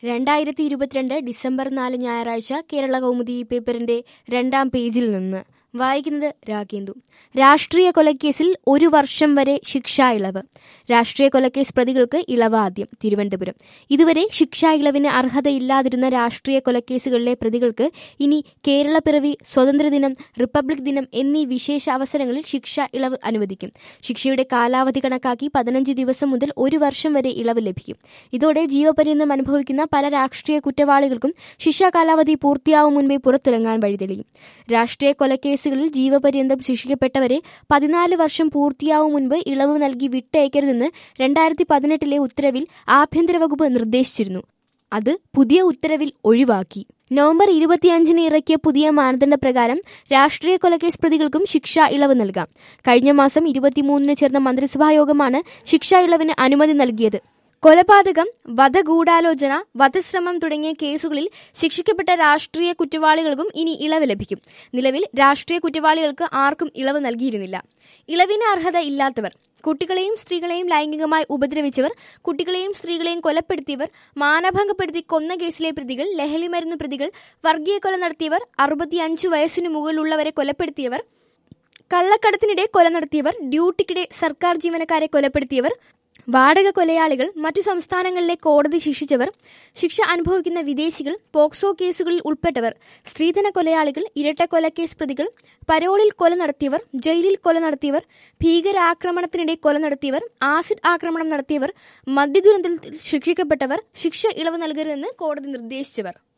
രണ്ടായിരത്തി ഇരുപത്തിരണ്ട് ഡിസംബർ നാല് ഞായറാഴ്ച കേരള കൗമുദി പേപ്പറിന്റെ രണ്ടാം പേജിൽ നിന്ന് വായിക്കുന്നത് രാഗേന്ദു രാഷ്ട്രീയ കൊലക്കേസിൽ ഒരു വർഷം വരെ ശിക്ഷാ ഇളവ് രാഷ്ട്രീയ കൊലക്കേസ് പ്രതികൾക്ക് ഇളവ് ആദ്യം തിരുവനന്തപുരം ഇതുവരെ ശിക്ഷാ ഇളവിന് അർഹതയില്ലാതിരുന്ന രാഷ്ട്രീയ കൊലക്കേസുകളിലെ പ്രതികൾക്ക് ഇനി കേരള പിറവി സ്വാതന്ത്ര്യദിനം റിപ്പബ്ലിക് ദിനം എന്നീ വിശേഷ അവസരങ്ങളിൽ ശിക്ഷാ ഇളവ് അനുവദിക്കും ശിക്ഷയുടെ കാലാവധി കണക്കാക്കി പതിനഞ്ച് ദിവസം മുതൽ ഒരു വർഷം വരെ ഇളവ് ലഭിക്കും ഇതോടെ ജീവപര്യന്തം അനുഭവിക്കുന്ന പല രാഷ്ട്രീയ കുറ്റവാളികൾക്കും ശിക്ഷാ കാലാവധി പൂർത്തിയാവും മുൻപേ പുറത്തിറങ്ങാൻ വഴിതെളിയും രാഷ്ട്രീയ കൊലക്കേസുകളിൽ ജീവപര്യന്തം ശിക്ഷിക്കപ്പെട്ടവരെ പതിനാല് വർഷം പൂർത്തിയാവും മുൻപ് ഇളവ് നൽകി വിട്ടയക്കരുതെന്ന് രണ്ടായിരത്തി പതിനെട്ടിലെ ഉത്തരവിൽ ആഭ്യന്തര വകുപ്പ് നിർദ്ദേശിച്ചിരുന്നു അത് പുതിയ ഉത്തരവിൽ ഒഴിവാക്കി നവംബർ ഇരുപത്തിയഞ്ചിന് ഇറക്കിയ പുതിയ മാനദണ്ഡ പ്രകാരം രാഷ്ട്രീയ കൊലക്കേസ് പ്രതികൾക്കും ശിക്ഷാ ഇളവ് നൽകാം കഴിഞ്ഞ മാസം ഇരുപത്തിമൂന്നിന് ചേർന്ന മന്ത്രിസഭാ യോഗമാണ് ശിക്ഷാ ഇളവിന് അനുമതി നൽകിയത് കൊലപാതകം വധഗൂഢാലോചന വധശ്രമം തുടങ്ങിയ കേസുകളിൽ ശിക്ഷിക്കപ്പെട്ട രാഷ്ട്രീയ കുറ്റവാളികൾക്കും ഇനി ഇളവ് ലഭിക്കും നിലവിൽ രാഷ്ട്രീയ കുറ്റവാളികൾക്ക് ആർക്കും ഇളവ് നൽകിയിരുന്നില്ല ഇളവിന് അർഹത ഇല്ലാത്തവർ കുട്ടികളെയും സ്ത്രീകളെയും ലൈംഗികമായി ഉപദ്രവിച്ചവർ കുട്ടികളെയും സ്ത്രീകളെയും കൊലപ്പെടുത്തിയവർ മാനഭംഗപ്പെടുത്തി കൊന്ന കേസിലെ പ്രതികൾ ലഹരിമരുന്ന് പ്രതികൾ വർഗീയ കൊല നടത്തിയവർ അറുപത്തിയഞ്ചു വയസ്സിനു മുകളിലുള്ളവരെ കൊലപ്പെടുത്തിയവർ കള്ളക്കടത്തിനിടെ കൊല നടത്തിയവർ ഡ്യൂട്ടിക്കിടെ സർക്കാർ ജീവനക്കാരെ കൊലപ്പെടുത്തിയവർ വാടക കൊലയാളികൾ മറ്റു സംസ്ഥാനങ്ങളിലെ കോടതി ശിക്ഷിച്ചവർ ശിക്ഷ അനുഭവിക്കുന്ന വിദേശികൾ പോക്സോ കേസുകളിൽ ഉൾപ്പെട്ടവർ സ്ത്രീധന കൊലയാളികൾ ഇരട്ട കൊലക്കേസ് പ്രതികൾ പരോളിൽ കൊല നടത്തിയവർ ജയിലിൽ കൊല നടത്തിയവർ ഭീകരാക്രമണത്തിനിടെ കൊല നടത്തിയവർ ആസിഡ് ആക്രമണം നടത്തിയവർ മദ്യദുരന്തത്തിൽ ശിക്ഷിക്കപ്പെട്ടവർ ശിക്ഷ ഇളവ് നൽകരുതെന്ന് കോടതി നിർദ്ദേശിച്ചവർ